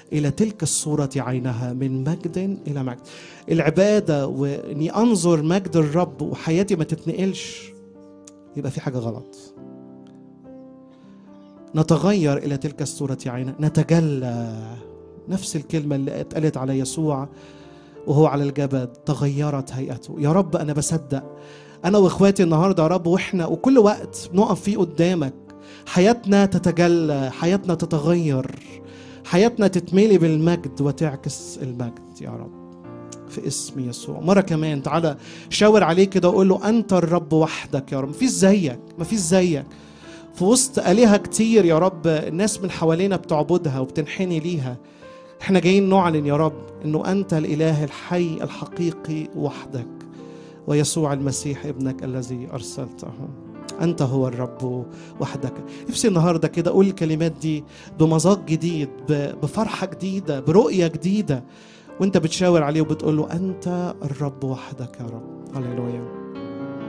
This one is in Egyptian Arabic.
إلى تلك الصورة عينها من مجد إلى مجد العبادة وإني أنظر مجد الرب وحياتي ما تتنقلش يبقى في حاجة غلط نتغير إلى تلك الصورة عينها نتجلى نفس الكلمة اللي اتقالت على يسوع وهو على الجبل تغيرت هيئته يا رب أنا بصدق أنا وإخواتي النهاردة يا رب وإحنا وكل وقت نقف فيه قدامك حياتنا تتجلى حياتنا تتغير حياتنا تتملي بالمجد وتعكس المجد يا رب في اسم يسوع مرة كمان تعالى شاور عليه كده وقول له أنت الرب وحدك يا رب مفيش زيك مفيش زيك في وسط آلهة كتير يا رب الناس من حوالينا بتعبدها وبتنحني ليها احنا جايين نعلن يا رب انه انت الاله الحي الحقيقي وحدك ويسوع المسيح ابنك الذي ارسلته انت هو الرب وحدك نفسي النهارده كده اقول الكلمات دي بمذاق جديد ب- بفرحه جديده برؤيه جديده وانت بتشاور عليه وبتقول له انت الرب وحدك يا رب هللويا